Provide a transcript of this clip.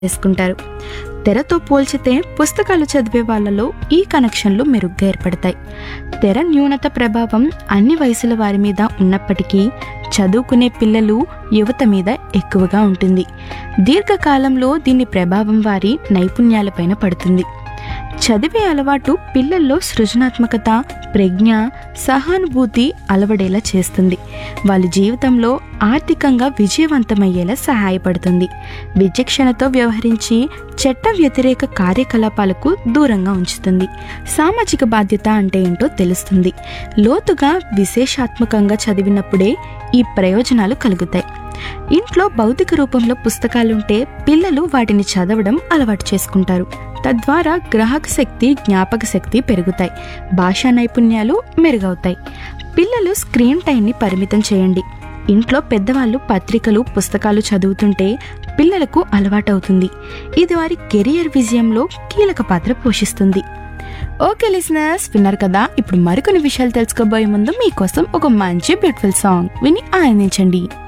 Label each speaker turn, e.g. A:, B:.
A: చేసుకుంటారు తెరతో పోల్చితే పుస్తకాలు చదివే వాళ్ళలో ఈ కనెక్షన్లు మెరుగ్గా ఏర్పడతాయి తెర న్యూనత ప్రభావం అన్ని వయసుల వారి మీద ఉన్నప్పటికీ చదువుకునే పిల్లలు యువత మీద ఎక్కువగా ఉంటుంది దీర్ఘకాలంలో దీని ప్రభావం వారి నైపుణ్యాలపైన పడుతుంది చదివే అలవాటు పిల్లల్లో సృజనాత్మకత ప్రజ్ఞ సహానుభూతి అలవడేలా చేస్తుంది వాళ్ళ జీవితంలో ఆర్థికంగా విజయవంతమయ్యేలా సహాయపడుతుంది విచక్షణతో వ్యవహరించి చట్ట వ్యతిరేక కార్యకలాపాలకు దూరంగా ఉంచుతుంది సామాజిక బాధ్యత అంటే ఏంటో తెలుస్తుంది లోతుగా విశేషాత్మకంగా చదివినప్పుడే ఈ ప్రయోజనాలు కలుగుతాయి ఇంట్లో భౌతిక రూపంలో పుస్తకాలుంటే పిల్లలు వాటిని చదవడం అలవాటు చేసుకుంటారు తద్వారా గ్రాహక శక్తి జ్ఞాపక శక్తి పెరుగుతాయి భాషా నైపుణ్యాలు మెరుగవుతాయి పిల్లలు స్క్రీన్ టైంని పరిమితం చేయండి ఇంట్లో పెద్దవాళ్ళు పత్రికలు పుస్తకాలు చదువుతుంటే పిల్లలకు అలవాటవుతుంది ఇది వారి కెరియర్ విజయంలో కీలక పాత్ర పోషిస్తుంది ఓకే లిసనర్స్ విన్నారు కదా ఇప్పుడు మరికొన్ని విషయాలు తెలుసుకోబోయే ముందు మీకోసం ఒక మంచి బ్యూటిఫుల్ సాంగ్ విని ఆనందించండి